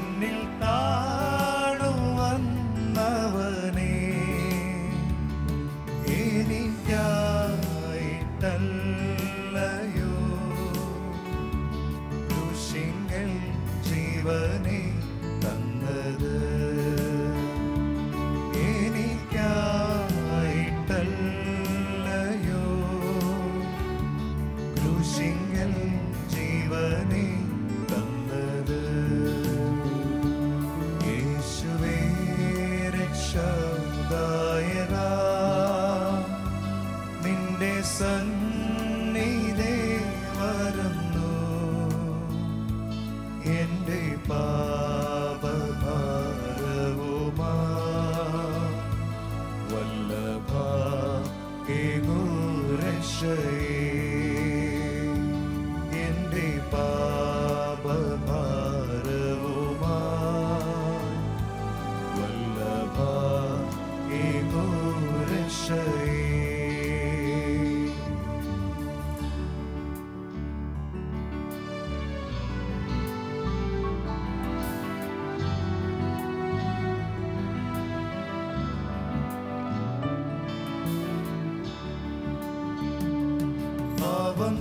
തന്നിൽ താണു വന്നവനേ എനിക്കായിട്ടല്ലയോ കൃഷിങ്ങൾ ജീവനെ തന്നത് എനിക്കായിട്ടല്ലയോ കൃഷിങ്ങൾ ജീവനെ തന്നത് യേശുവേ രക്ഷാദായക നിന്റെ സന്നിധേ വരുന്നു എന്റെ പാപഭാരവുമാ വല്ലഭ രക്ഷയേ എന്റെ പാപഭാരവുമാ വല്ലഭ രക്ഷയേ പാപം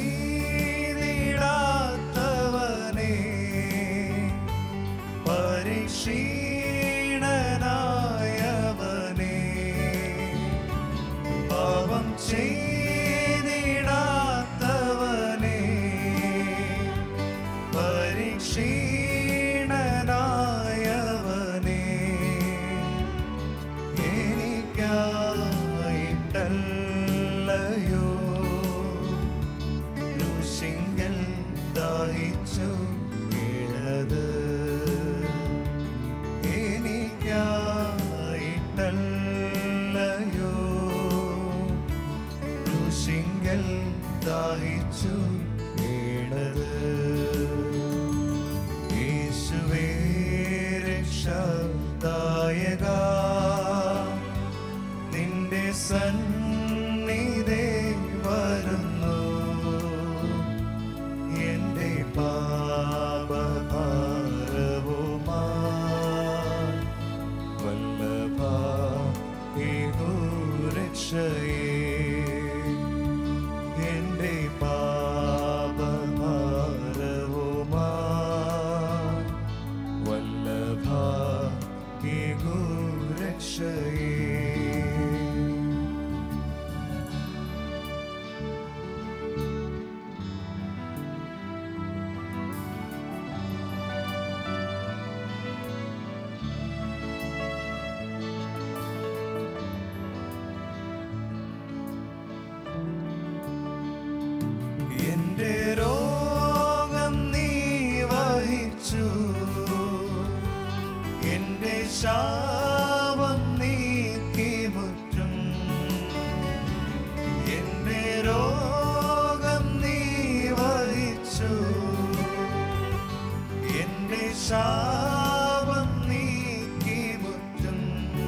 ചെയ്തിടാത്തവനെ പരിക്ഷീണനായവനെ പാപം ചെയ്തിടാത്തവനെ പരിക്ഷീണനായവനെ എനിക്കായിട്ടല്ലയോ ഋഷിങ്ങൾ ദാഹിച്ചു വീണത് എനിക്കായിട്ടല്ലയോ ഋഷിങ്ങൾ ദാഹിച്ചു വീണത് യേശുവേ രക്ഷാദായക നിന്റെ സന്നിധേ വരുന്നു എന്റെ പാപഭാരവുമാ വല്ലഭ രക്ഷയേ എന്റെ പാപഭാരവുമാ വല്ലഭ രക്ഷയേ എന്റെ രോഗം നീ വഹിച്ചു എന്റെ ശാപം നീക്കി മുറ്റും എന്റെ രോഗം നീ വഹിച്ചു എന്റെ ശാപം നീക്കി മുറ്റും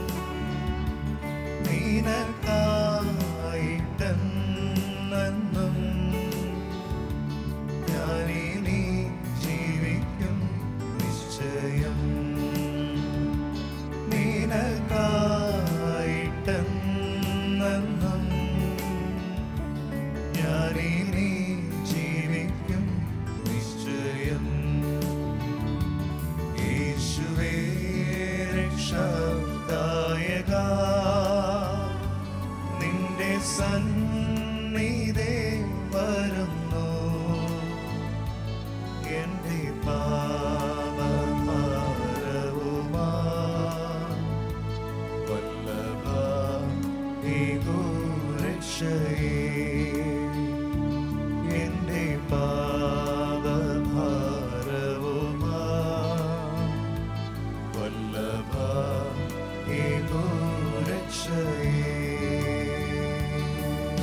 നിനക്കായിട്ടെന്നും ഞാനിനി ജീവിക്കും നിശ്ചയം നിനക്കായിട്ടെന്നും ഞാനിനി ജീവിക്കും നിശ്ചയം യേശുവേ രക്ഷാദായക നിന്റെ സന്നിധേ വരുന്നു എന്റെ പാപഭാരവുമാ വല്ലഭ രക്ഷയേ എന്റെ പാപഭാരവുമാ വല്ലഭ രക്ഷയേ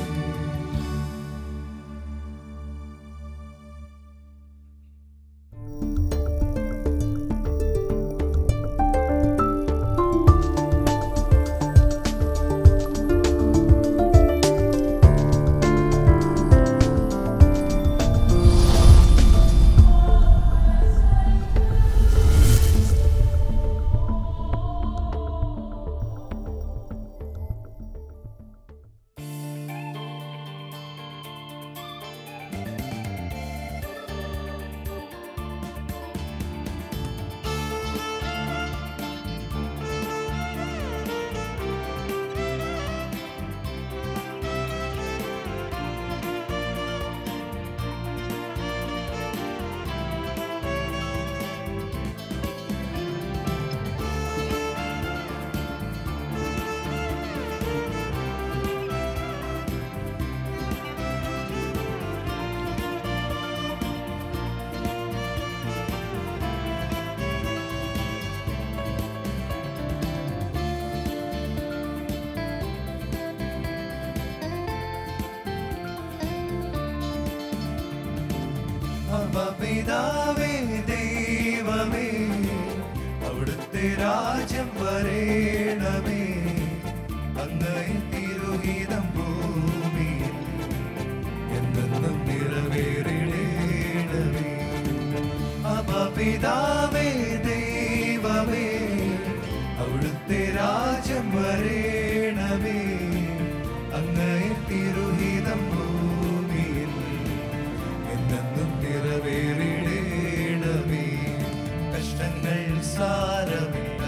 പിതാവേ ദൈവമേ അവിടുത്തെ രാജ്യം വരേണമേ അങ്ങേ തിരുഹിതം ഭൂമിയിൽ എന്നെന്നും നിറവേറിടേണമേ അപ്പ പിതാവേ ദൈവമേ അവിടുത്തെ രാജ്യം വരേണമേ അങ്ങേ തിരുഹിതം ഭൂമിയിൽ എന്നെന്നും നിറവേറിടേണമേ കഷ്ടങ്ങൾ സാരമില്ല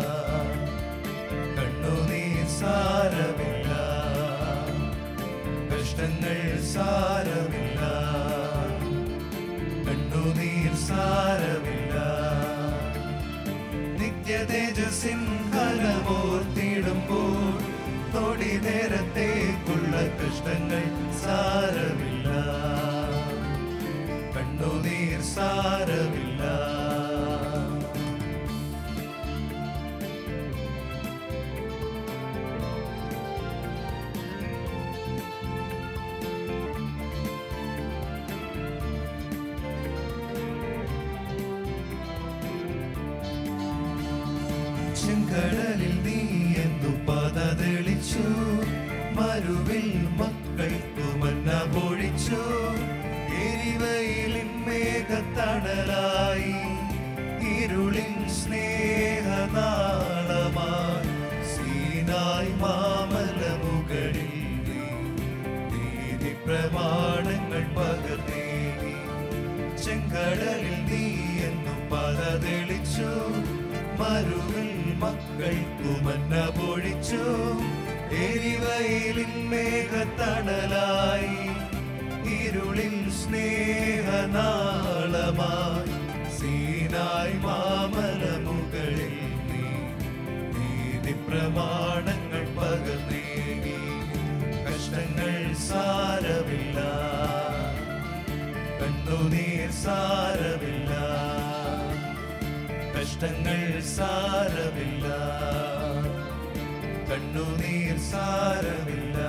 കണ്ണുനീർ സാരമില്ല കഷ്ടങ്ങൾ സാരമില്ല കണ്ണുനീർ സാരമില്ല നിത്യതേജസ്സിൻ കലമോർത്തിടുമ്പോൾ തൊടി നേരത്തേക്കുള്ള കഷ്ടങ്ങൾ സാരമില്ല കണ്ണുനീർ സാരമില്ല ചെങ്കടലിൽ നീ എന്നു പത തെളിച്ചു മരുവിൽ മക്കൾക്കു മന്ന പൊഴിച്ചു എരിവയിലിൻ മേഘത്തണലായി ഇരുളിൻ സ്നേഹനാളമായി സീനായി മാമല മുകളിൽ നീ നീതി പ്രമാണങ്ങൾ പകർന്നേകി ചെങ്കടലിൽ നീ എന്നു പല തെളിച്ചു മരുവിൽ മക്കൾക്കു മന്ന പൊഴിച്ചു എരിവയിലിൻ മേഘത്തണലായി ഇരുളിൽ സ്നേഹനാളമായി സീനായി മാമല മുകളിൽ നീ നീതി പ്രമാണങ്ങൾ പകർന്നേകി കഷ്ടങ്ങൾ സാരമില്ല കണ്ണുനീർ സാരമില്ല കഷ്ടങ്ങൾ സാരമില്ല കണ്ണുനീർ സാരമില്ല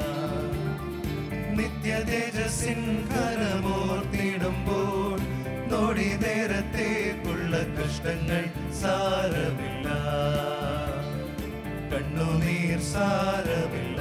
നിത്യതേജസ്സിൻ കരമോർത്തിടുമ്പോൾ നോടി നേരത്തേക്കുള്ള കഷ്ടങ്ങൾ സാരമില്ല കണ്ണുനീർ സാരമില്ല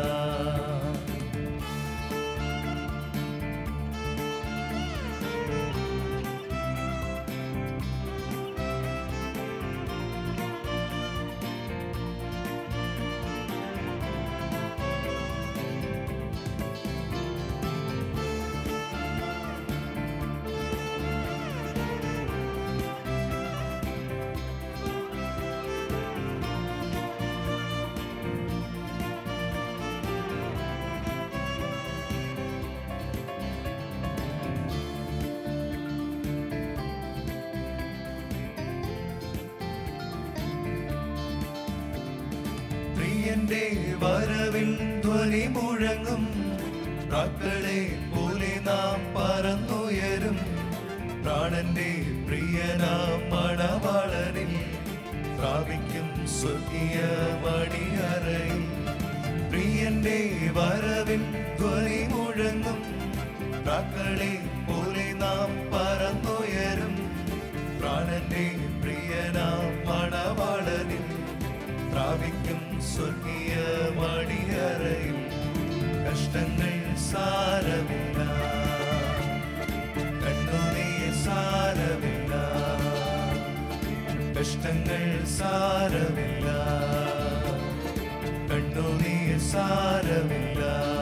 പ്രിയന്റെ വരവിൽ ധ്വനി മുഴങ്ങും പ്രാക്കളെ പോലെ നാം പറന്നുയരും പ്രാണന്റെ പ്രിയനാം മണവാളനിൽ പ്രാപിക്കും സ്വർഗീയ മണിയറയിൽ പ്രിയന്റെ വരവിൽ ധ്വനി മുഴങ്ങും പ്രാക്കളെ പോലെ നാം പറന്നുയരും പ്രാണന്റെ പ്രിയനാം മണവാളനിൽ പ്രാപിക്കും സ്വർഗീയ മണിയറയിൽ കഷ്ടങ്ങൾ സാരമില്ല കണ്ണുനീർ സാരമില്ല കഷ്ടങ്ങൾ സാരമില്ല കണ്ണുനീർ സാരമില്ല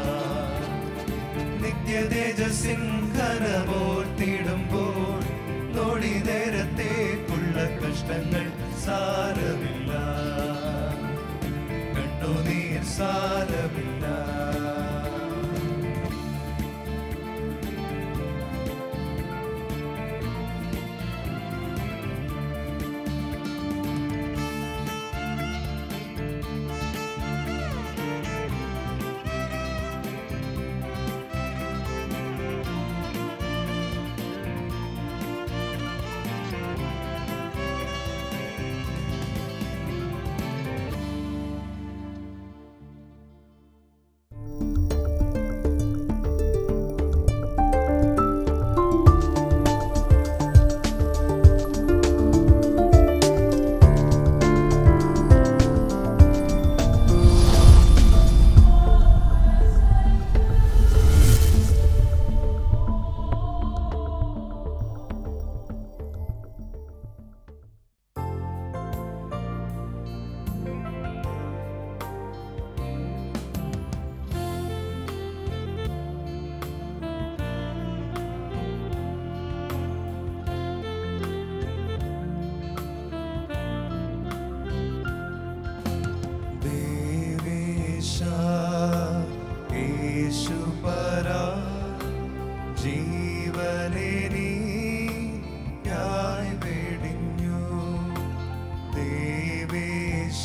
നിത്യതേജസ്സിൻ ഘനമോർത്തിടുമ്പോൾ നോടി നേരത്തേക്കുള്ള കഷ്ടങ്ങൾ സാരമില്ല കണ്ണുനീർ സാരമില്ല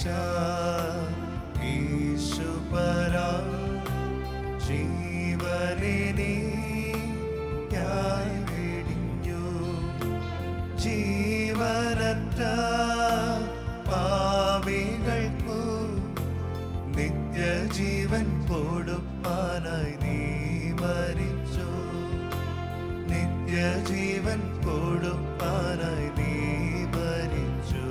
ഈശുപരാ ജീവനെ ഞായി വെടിഞ്ഞു ജീവനറ്റ പാവികൾക്കു നിത്യജീവൻ കൊടുപ്പാനായി നീ മരിച്ചു നിത്യജീവൻ കൊടുപ്പാനായി നീ മരിച്ചു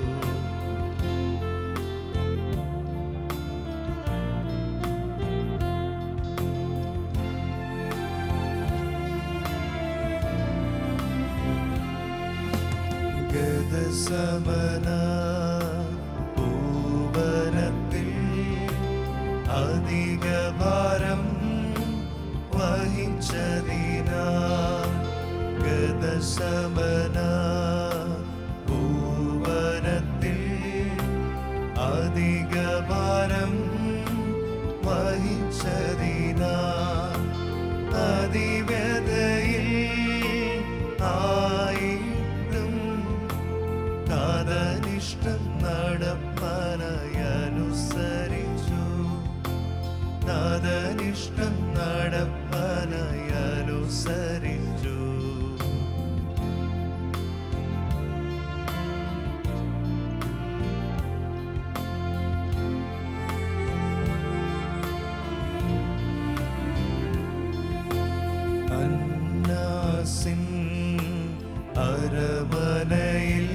ഗതസമന ഭൂവനത്തിൽ അധിക ഭാരം വഹിച്ചതിന ഗതസമന ഭൂവനത്തിൽ അധിക ഭാരം വഹിച്ചതിന അതിവ്യതയിൽ ആയിട്ടും നാദനിഷ്ടം നടപ്പാനായി അനുസരിച്ചു നാദനിഷ്ടം നടപ്പാനായി അനുസരിച്ചു അന്നാസിൻ അരമനയിൽ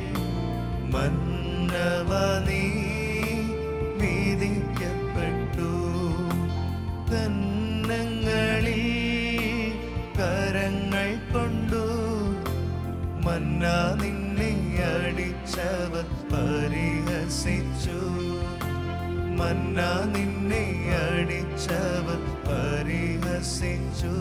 മന്നവനീ വീതിക്കപ്പെട്ടു തന്നങ്ങളിൽ കരങ്ങൾ കൊണ്ടു മന്ന നിന്നെ അടിച്ചവർ പരിഹസിച്ചു മന്ന നിന്നെ അടിച്ചവർ പരിഹസിച്ചു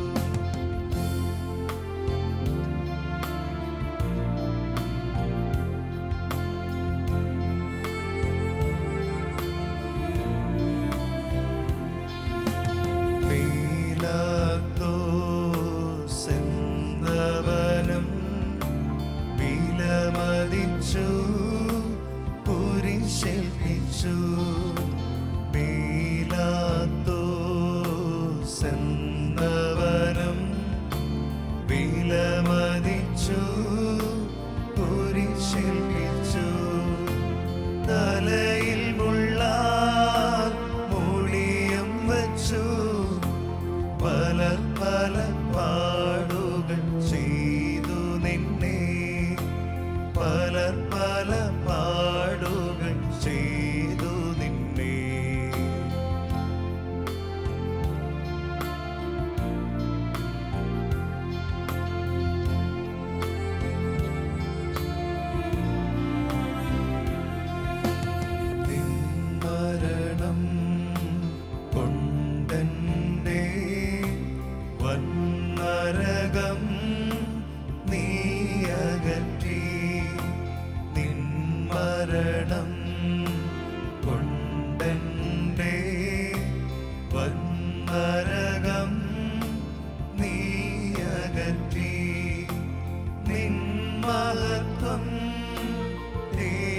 സെന്തവനം വിലമതിച്ചു കുരിശേൽപ്പിച്ചു പീലാത്തോ സെന്തവനം വിലമതിച്ചു കുരിശേൽപ്പിച്ചു തലയിൽ മുള്ള മൂടിയും വച്ചു പല പല പാടുകൾ ചെയ്തു നിന്നെ പല പല പാടുകൾ ചെയ്തു നിന്നെ നിൻ മരണം കൊണ്ടെന്റെ വന്നരകം നീ അകറ്റി നിൻ മരണം കൊണ്ടെന്റെ വന്നരകം നീ അകറ്റി നിൻ മഹത്വം തേ